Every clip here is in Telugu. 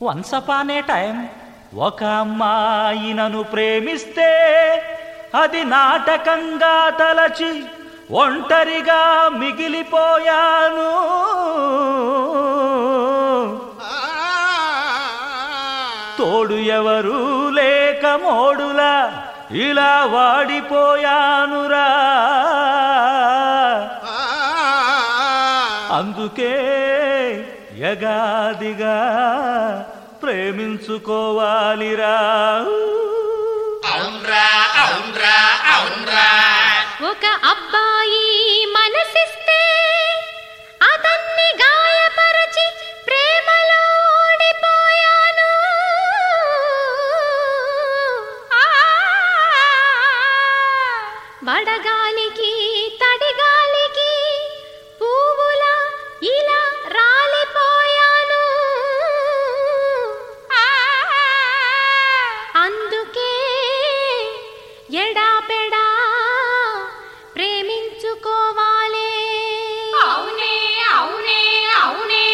వన్స్ అపాన్ ఏ టైం ఒక అమ్మాయి నన్ను ప్రేమిస్తే అది నాటకంగా తలచి ఒంటరిగా మిగిలిపోయాను తోడు ఎవరు లేక మోడులా ఇలా వాడిపోయానురా అందుకే యగాదిగా ప్రేమించుకోవాలిరా అవునరా అవునరా అవునరా ఒక అబ్బాయి మనసిస్తే అతన్ని గాయపరచి ప్రేమలో ఓడిపోయాను ఆ! వడగాలికి తడిగాలికి పువ్వులా ఇలా రాలిపోయాను ఆ! అందుకే ఎడాపెడా ప్రేమించుకోవాలే అవునే అవునే అవునే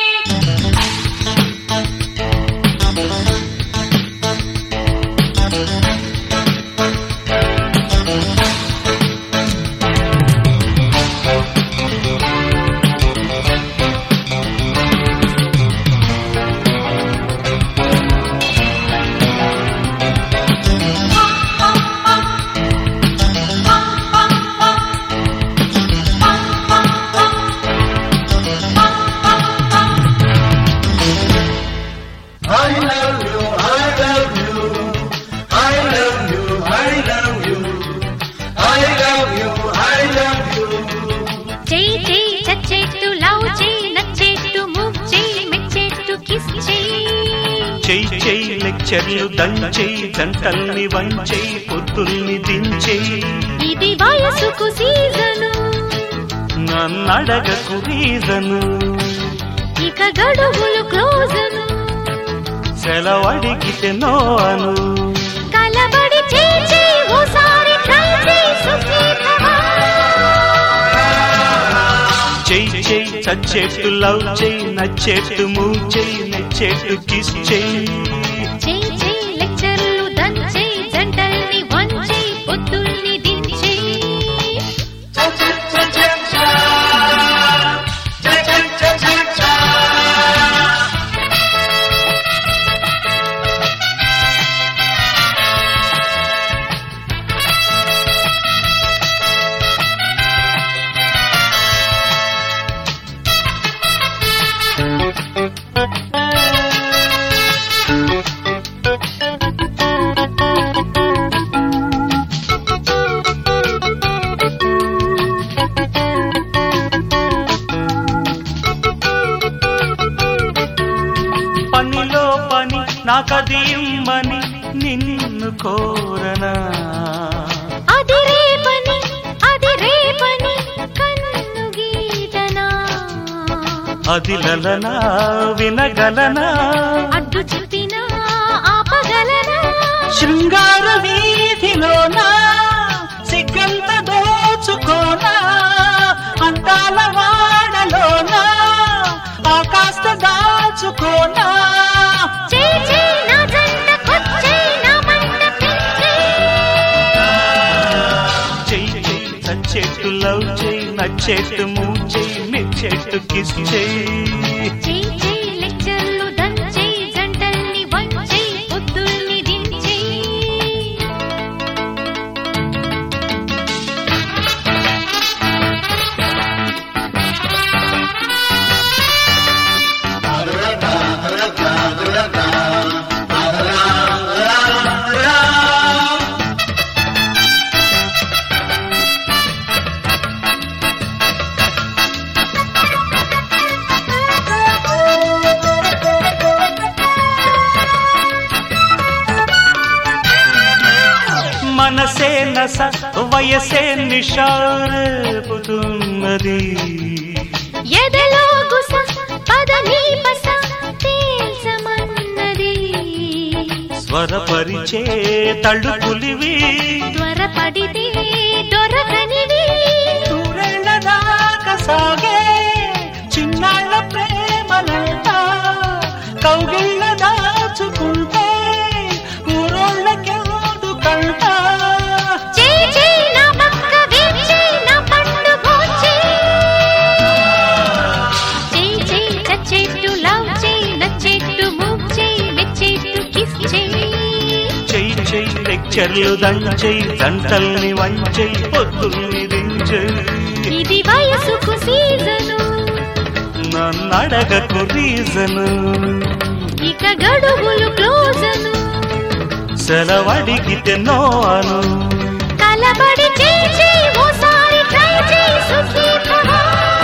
I love you, I love you, I love you, I love you, I love you, I love you. చెయ్యి చెయ్యి చచ్చేట్టు లవ్ చెయ్యి నచ్చేట్టు మూవ్ చెయ్యి మెచ్చేట్టు కిస్ చెయ్యి చెయ్యి చెయ్యి లెక్చర్లు దంచెయ్యి గంటల్ని వంచెయ్యి పొత్తుల్ని దించెయ్యి ఇది వయసుకు సీజను నన్నడగకు రీజను ఇక గడువులు క్లోజను సెలవడిగితే నో అను కలబడి చేయి చేయి ఓసారి ట్రై చేయి సుఖీభవ. చెయ్యి చెయ్యి చచ్చేట్టు లవ్ చెయ్యి నచ్చేట్టు మూవ్ చెయ్యి నచ్చేట్టు కిస్ చెయ్యి చెయ్యి చెయ్యి లెక్చర్లు దంచెయ్యి జంటల్ని వంచెయ్యి పొత్తుల్ని దించెయ్యి పనిలో పని నాకది ఇమ్మని నిన్ను కోరనా అది రేపని అది రేపని కన్ను గీతనా అది లలనా వినగలనా అడ్డు చెప్పినా ఆపగలనా శృంగార వీధిలోనా సిగ్గంత దోచుకోనా అందాల వాడలోనా ఆకాశ దాచుకోనా చేయి చేయి నా జంటకొచ్చేయి నా మంట పెంచేయి చెయ్యి చెయ్యి చచ్చేట్టు లవ్ చెయ్యి నచ్చేట్టు మూవ్ చెయ్యి మెచ్చేట్టు కిస్ చెయ్యి చెయ్యి చెయ్యి లెక్చర్లు దంచెయ్యి జంటల్ని వంచెయ్యి పొద్దుల్ని దించెయ్యి మనసే నస వయసే నిషారేపుతున్నది ఎదలో గుస పదని పస తేల్చమన్నది స్వరపరిచే తళుకులివి త్వరపడితే దొరకనిది దూరేళ్ల దాకా సాగే చిన్నాళ్ళ ప్రేమలంతా కౌగిళ్ళ పిక్చర్లు దంచై జంటల్ని వంచై పొద్దుల్ని దించై ఇది వయసుకు సీజను నన్ను అడగకు రీజను ఇక గడువులు క్లోజను సెలవడిగితే నో అను కలబడి చేయి చేయి ఓసారి ట్రై చేయి సుఖీ భవ.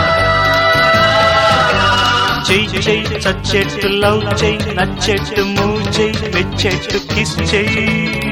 చెయ్యి చెయ్యి చచ్చెట్టు లవ్ చెయ్యి నచ్చెట్టు మూవ్ చెయ్యి మెచ్చెట్టు కిస్ చెయ్యి